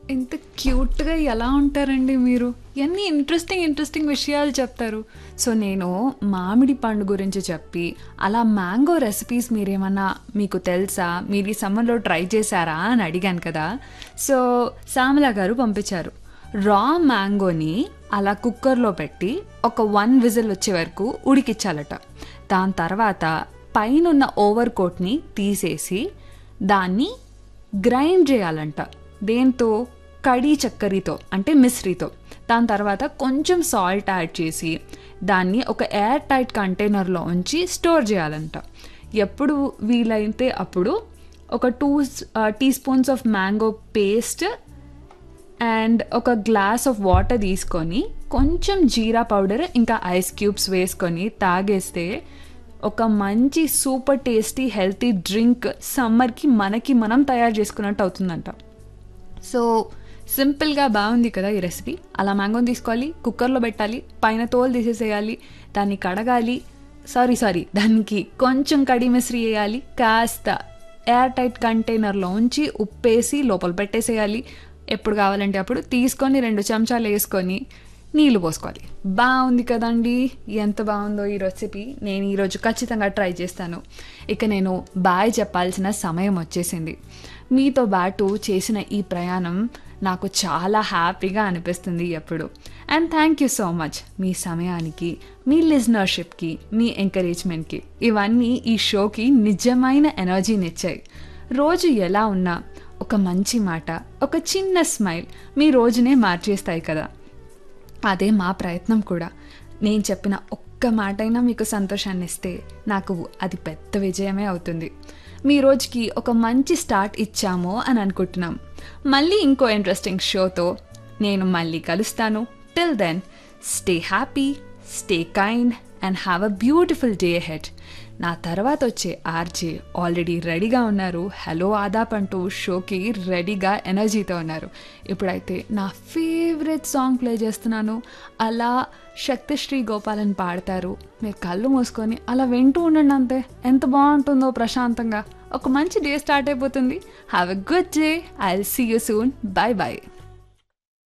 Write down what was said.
ఇంత క్యూట్గా ఎలా ఉంటారండి మీరు ఎన్ని ఇంట్రెస్టింగ్ ఇంట్రెస్టింగ్ విషయాలు చెప్తారు సో నేను మామిడి పండు గురించి చెప్పి అలా మ్యాంగో రెసిపీస్ మీరేమన్నా మీకు తెలుసా మీరు ఈ సమ్మర్లో ట్రై చేశారా అని అడిగాను కదా సో శ్యామల గారు పంపించారు రా మ్యాంగోని అలా కుక్కర్లో పెట్టి ఒక వన్ విజిల్ వచ్చే వరకు ఉడికిచ్చాలట దాని తర్వాత పైనున్న ఓవర్ కోట్ని తీసేసి దాన్ని గ్రైండ్ చేయాలంట దేంతో కడీ చక్కెరతో అంటే మిశ్రీతో దాని తర్వాత కొంచెం సాల్ట్ యాడ్ చేసి దాన్ని ఒక ఎయిర్ టైట్ కంటైనర్లో ఉంచి స్టోర్ చేయాలంట ఎప్పుడు వీలైతే అప్పుడు ఒక two tea spoons of mango paste and ఒక గ్లాస్ ఆఫ్ వాటర్ తీసుకొని కొంచెం జీరా పౌడర్ ఇంకా ఐస్ క్యూబ్స్ వేసుకొని తాగేస్తే ఒక మంచి సూపర్ టేస్టీ హెల్తీ డ్రింక్ సమ్మర్కి మనకి మనం తయారు చేసుకున్నట్టు అవుతుందంట సో సింపుల్గా బాగుంది కదా ఈ రెసిపీ అలా మ్యాంగోని తీసుకోవాలి కుక్కర్లో పెట్టాలి పైన తోలు తీసేసేయాలి దాన్ని కడగాలి సారీ సారీ దానికి కొంచెం కడి మిశ్రీ వేయాలి కాస్త ఎయిర్ టైట్ కంటైనర్లో ఉంచి ఉప్పేసి లోపల పెట్టేసేయాలి ఎప్పుడు కావాలంటే అప్పుడు తీసుకొని రెండు చెంచాలు వేసుకొని నీళ్లు పోసుకోవాలి బాగుంది కదండి ఎంత బాగుందో ఈ రెసిపీ నేను ఈరోజు ఖచ్చితంగా ట్రై చేస్తాను ఇక నేను బాయ్ చెప్పాల్సిన సమయం వచ్చేసింది మీతో పాటు చేసిన ఈ ప్రయాణం నాకు చాలా హ్యాపీగా అనిపిస్తుంది ఎప్పుడు and thank you so much మీ సమయానికి మీ లిజనర్షిప్కి మీ ఎంకరేజ్మెంట్కి ఇవన్నీ ఈ షోకి నిజమైన ఎనర్జీనిచ్చాయి రోజు ఎలా ఉన్నా ఒక మంచి మాట ఒక చిన్న స్మైల్ మీ రోజునే మార్చేస్తాయి కదా అదే మా ప్రయత్నం కూడా నేను చెప్పిన ఒక్క మాటైనా మీకు సంతోషాన్ని ఇస్తే నాకు అది పెద్ద విజయమే అవుతుంది మీ రోజుకి ఒక మంచి స్టార్ట్ ఇచ్చామో అని అనుకుంటున్నాం మళ్ళీ ఇంకో ఇంట్రెస్టింగ్ షోతో నేను మళ్ళీ కలుస్తాను till then stay happy stay kind and have a beautiful day హెడ్ నా తర్వాత వచ్చే ఆర్జే ఆల్రెడీ రెడీగా ఉన్నారు హలో ఆదాప్ అంటూ షోకి రెడీగా ఎనర్జీతో ఉన్నారు ఇప్పుడైతే నా ఫేవరెట్ సాంగ్ ప్లే చేస్తున్నాను అలా శక్తిశ్రీ గోపాలన్ పాడతారు మీరు కళ్ళు మూసుకొని అలా వింటూ ఉండండి అంతే ఎంత బాగుంటుందో ప్రశాంతంగా ఒక మంచి డే స్టార్ట్ అయిపోతుంది have a good day I will see you soon bye bye